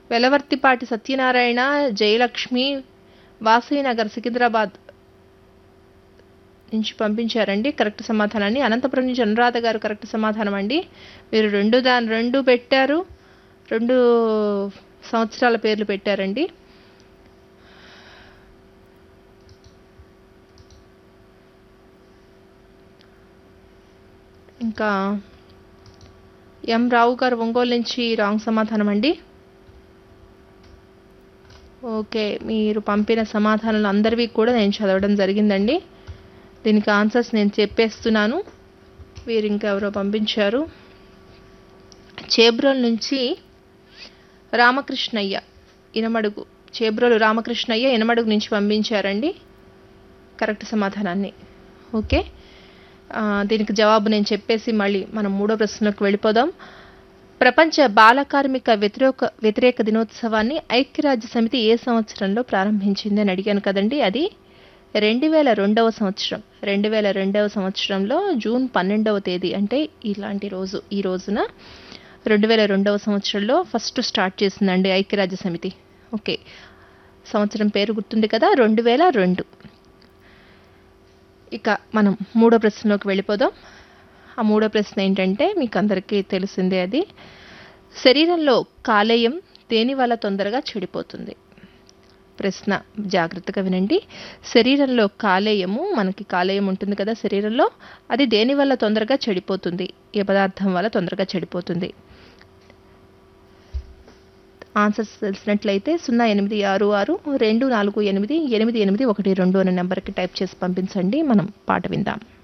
వెలవర్తిపాటి సత్యనారాయణ జయలక్ష్మి వాసీనగర్ సికింద్రాబాద్ నుంచి పంపించారండి కరెక్ట్ సమాధానాన్ని అనంతపురం నుంచి అనురాధ గారు కరెక్ట్ సమాధానం అండి మీరు రెండు దాని రెండు పెట్టారు రెండు సంవత్సరాల పేర్లు పెట్టారండి ఇంకా ఎం రావు గారు ఒంగోలు నుంచి రాంగ్ సమాధానం అండి ఓకే మీరు పంపిన సమాధానాలు అందరివి కూడా నేను చదవడం జరిగిందండి దీనికి ఆన్సర్స్ నేను చెప్పేస్తున్నాను వీరు ఇంకెవరో పంపించారు చేబ్రోల్ నుంచి రామకృష్ణయ్య ఇనమడుగు చేబ్రోలు రామకృష్ణయ్య ఇనమడుగు నుంచి పంపించారండి కరెక్ట్ సమాధానాన్ని ఓకే ఆ, దీనికి జవాబు నేను చెప్పేసి మళ్ళీ మనం మూడో ప్రశ్నలోకి వెళ్ళిపోదాం ప్రపంచ బాల కార్మిక వ్యతిరేక వ్యతిరేక దినోత్సవాన్ని ఐక్యరాజ్య సమితి ఏ సంవత్సరంలో ప్రారంభించింది అని అడిగాను కదండి అది రెండు వేల రెండవ సంవత్సరం రెండు వేల రెండవ సంవత్సరంలో జూన్ పన్నెండవ తేదీ అంటే ఇలాంటి రోజు ఈ రోజున రెండు వేల రెండవ సంవత్సరంలో ఫస్ట్ స్టార్ట్ చేసిందండి ఐక్యరాజ్య సమితి ఓకే సంవత్సరం పేరు గుర్తుంది కదా రెండు వేల రెండు ఇక మనం మూడో ప్రశ్నలోకి వెళ్ళిపోదాం ఆ మూడో ప్రశ్న ఏంటంటే మీకు అందరికీ తెలిసిందే అది శరీరంలో కాలేయం దేని వల్ల తొందరగా చెడిపోతుంది ప్రశ్న జాగ్రత్తగా వినండి శరీరంలో కాలేయము మనకి కాలేయం ఉంటుంది కదా శరీరంలో అది దేని వల్ల తొందరగా చెడిపోతుంది ఏ పదార్థం వల్ల తొందరగా చెడిపోతుంది ఆన్సర్స్ తెలిసినట్లయితే సున్నా ఎనిమిది ఆరు ఆరు రెండు నాలుగు ఎనిమిది ఎనిమిది ఎనిమిది ఒకటి రెండు అనే నెంబర్కి టైప్ చేసి పంపించండి మనం పాట విందాం